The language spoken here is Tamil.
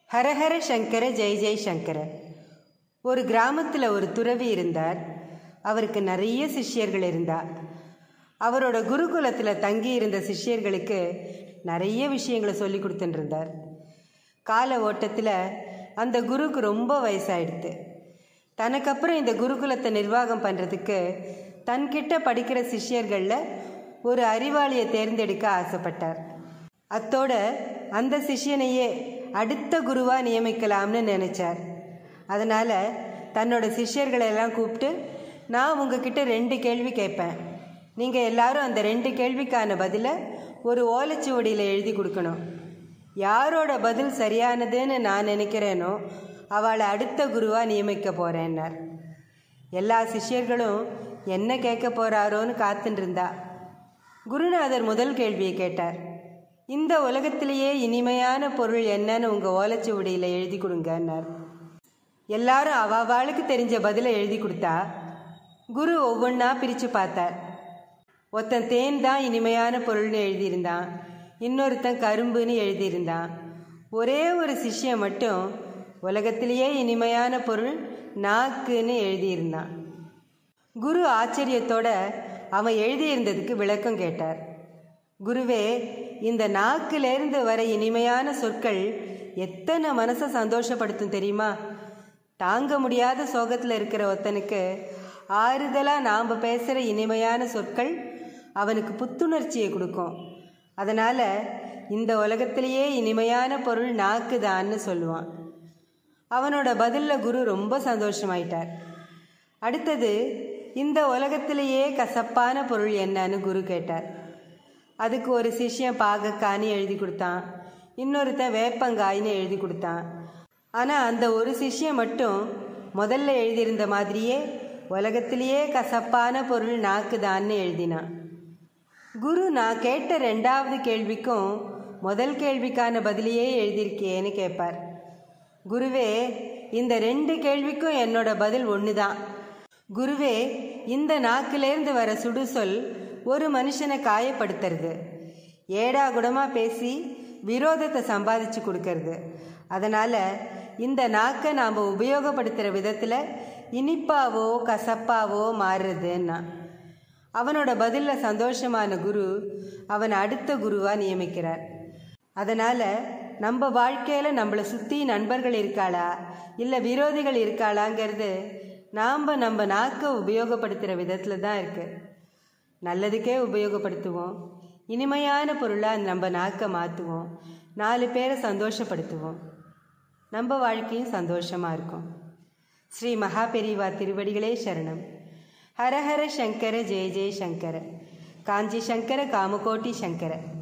ஹரஹர சங்கர ஜெய் ஜெய் சங்கர ஒரு கிராமத்தில் ஒரு துறவி இருந்தார் அவருக்கு நிறைய சிஷ்யர்கள் இருந்தா அவரோட குருகுலத்தில் தங்கி இருந்த சிஷ்யர்களுக்கு நிறைய விஷயங்களை சொல்லி கொடுத்துட்டு இருந்தார் கால ஓட்டத்தில் அந்த குருக்கு ரொம்ப வயசாயிடுத்து தனக்கப்புறம் இந்த குருகுலத்தை நிர்வாகம் பண்ணுறதுக்கு தன்கிட்ட படிக்கிற சிஷ்யர்களில் ஒரு அறிவாளியை தேர்ந்தெடுக்க ஆசைப்பட்டார் அத்தோட அந்த சிஷ்யனையே அடுத்த குருவாக நியமிக்கலாம்னு நினச்சார் அதனால் தன்னோட சிஷ்யர்களை எல்லாம் கூப்பிட்டு நான் உங்ககிட்ட ரெண்டு கேள்வி கேட்பேன் நீங்கள் எல்லாரும் அந்த ரெண்டு கேள்விக்கான பதிலை ஒரு ஓலைச்சுவடியில் எழுதி கொடுக்கணும் யாரோட பதில் சரியானதுன்னு நான் நினைக்கிறேனோ அவளை அடுத்த குருவாக நியமிக்க போகிறேன்னார் எல்லா சிஷ்யர்களும் என்ன கேட்க போகிறாரோன்னு காத்துட்டு இருந்தா குருநாதர் முதல் கேள்வியை கேட்டார் இந்த உலகத்திலேயே இனிமையான பொருள் என்னன்னு உங்கள் ஓலைச்சுவடியில் எழுதி கொடுங்கன்னார் எல்லாரும் அவாவாளுக்கு தெரிஞ்ச பதிலை எழுதி கொடுத்தா குரு ஒவ்வொன்றா பிரித்து பார்த்தார் ஒருத்தன் தேன் தான் இனிமையான பொருள்னு எழுதியிருந்தான் இன்னொருத்தன் கரும்புன்னு எழுதியிருந்தான் ஒரே ஒரு சிஷ்யன் மட்டும் உலகத்திலேயே இனிமையான பொருள் நாக்குன்னு எழுதியிருந்தான் குரு ஆச்சரியத்தோட அவன் எழுதியிருந்ததுக்கு விளக்கம் கேட்டார் குருவே இந்த நாக்கிலேருந்து வர இனிமையான சொற்கள் எத்தனை மனசை சந்தோஷப்படுத்தும் தெரியுமா தாங்க முடியாத சோகத்தில் இருக்கிற ஒருத்தனுக்கு ஆறுதலாக நாம் பேசுகிற இனிமையான சொற்கள் அவனுக்கு புத்துணர்ச்சியை கொடுக்கும் அதனால் இந்த உலகத்திலேயே இனிமையான பொருள் நாக்கு தான்னு சொல்லுவான் அவனோட பதிலில் குரு ரொம்ப சந்தோஷமாயிட்டார் அடுத்தது இந்த உலகத்திலேயே கசப்பான பொருள் என்னன்னு குரு கேட்டார் அதுக்கு ஒரு சிஷ்யன் பாகக்கான்னு எழுதி கொடுத்தான் இன்னொருத்தன் வேப்பங்காய்னு எழுதி கொடுத்தான் ஆனால் அந்த ஒரு சிஷ்யன் மட்டும் முதல்ல எழுதியிருந்த மாதிரியே உலகத்திலேயே கசப்பான பொருள் நாக்குதான்னு எழுதினான் குரு நான் கேட்ட ரெண்டாவது கேள்விக்கும் முதல் கேள்விக்கான பதிலையே எழுதியிருக்கியேன்னு கேட்பார் குருவே இந்த ரெண்டு கேள்விக்கும் என்னோட பதில் ஒன்று தான் குருவே இந்த நாக்கிலேருந்து வர சுடுசொல் ஒரு மனுஷனை காயப்படுத்துறது ஏடா குடமாக பேசி விரோதத்தை சம்பாதிச்சு கொடுக்கறது அதனால் இந்த நாக்கை நாம் உபயோகப்படுத்துகிற விதத்தில் இனிப்பாவோ கசப்பாவோ மாறுறதுன்னா அவனோட பதிலில் சந்தோஷமான குரு அவன் அடுத்த குருவாக நியமிக்கிறார் அதனால் நம்ம வாழ்க்கையில் நம்மளை சுற்றி நண்பர்கள் இருக்காளா இல்லை விரோதிகள் இருக்காளாங்கிறது நாம் நம்ம நாக்கை உபயோகப்படுத்துகிற விதத்தில் தான் இருக்குது நல்லதுக்கே உபயோகப்படுத்துவோம் இனிமையான பொருளாக நம்ம நாக்கை மாற்றுவோம் நாலு பேரை சந்தோஷப்படுத்துவோம் நம்ம வாழ்க்கையும் சந்தோஷமாக இருக்கும் ஸ்ரீ மகாபெரிவா திருவடிகளே சரணம் ஹரஹர சங்கர ஜெய ஜெய சங்கர காஞ்சி சங்கர காமகோட்டி சங்கர